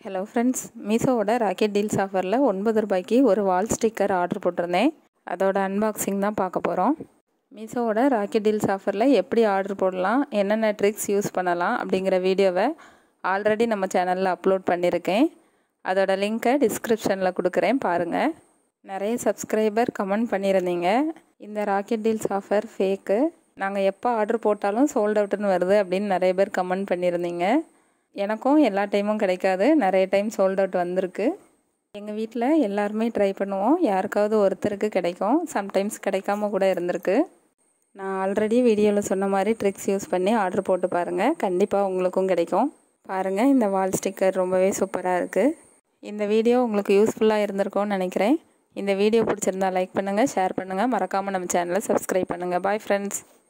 hello friends மீஷோவோட rocket deals ஆஃபரில் ஒன்பது ரூபாய்க்கு ஒரு வால் ஸ்டிக்கர் ஆர்டர் போட்டிருந்தேன் அதோட அன்பாக்சிங் தான் பார்க்க போகிறோம் மீஷோவோட ராக்கெட் டீல்ஸ் ஆஃபரில் எப்படி ஆர்டர் போடலாம் என்னென்ன ட்ரிக்ஸ் யூஸ் பண்ணலாம் அப்படிங்கிற வீடியோவை ஆல்ரெடி நம்ம சேனலில் அப்லோட் பண்ணியிருக்கேன் அதோட லிங்க்கை டிஸ்கிரிப்ஷனில் கொடுக்குறேன் பாருங்கள் நிறைய சப்ஸ்கிரைபர் கமெண்ட் பண்ணியிருந்தீங்க இந்த ராக்கெட் டீல்ஸ் ஆஃபர் ஃபேக்கு நாங்கள் எப்போ ஆர்டர் போட்டாலும் சோல்ட் அவுட்டுன்னு வருது அப்படின்னு நிறைய பேர் கமெண்ட் பண்ணியிருந்தீங்க எனக்கும் எல்லா டைமும் கிடைக்காது நிறைய டைம் சோல்ட் அவுட் வந்திருக்கு எங்கள் வீட்டில் எல்லாருமே ட்ரை பண்ணுவோம் யாருக்காவது ஒருத்தருக்கு கிடைக்கும் சம்டைம்ஸ் கிடைக்காம கூட இருந்திருக்கு நான் ஆல்ரெடி வீடியோவில் சொன்ன மாதிரி ட்ரிக்ஸ் யூஸ் பண்ணி ஆர்டர் போட்டு பாருங்கள் கண்டிப்பாக உங்களுக்கும் கிடைக்கும் பாருங்கள் இந்த வால் ஸ்டிக்கர் ரொம்பவே சூப்பராக இருக்குது இந்த வீடியோ உங்களுக்கு யூஸ்ஃபுல்லாக இருந்திருக்கும்னு நினைக்கிறேன் இந்த வீடியோ பிடிச்சிருந்தா லைக் பண்ணுங்கள் ஷேர் பண்ணுங்கள் மறக்காமல் நம்ம சேனலை சப்ஸ்கிரைப் பண்ணுங்கள் பாய் ஃப்ரெண்ட்ஸ்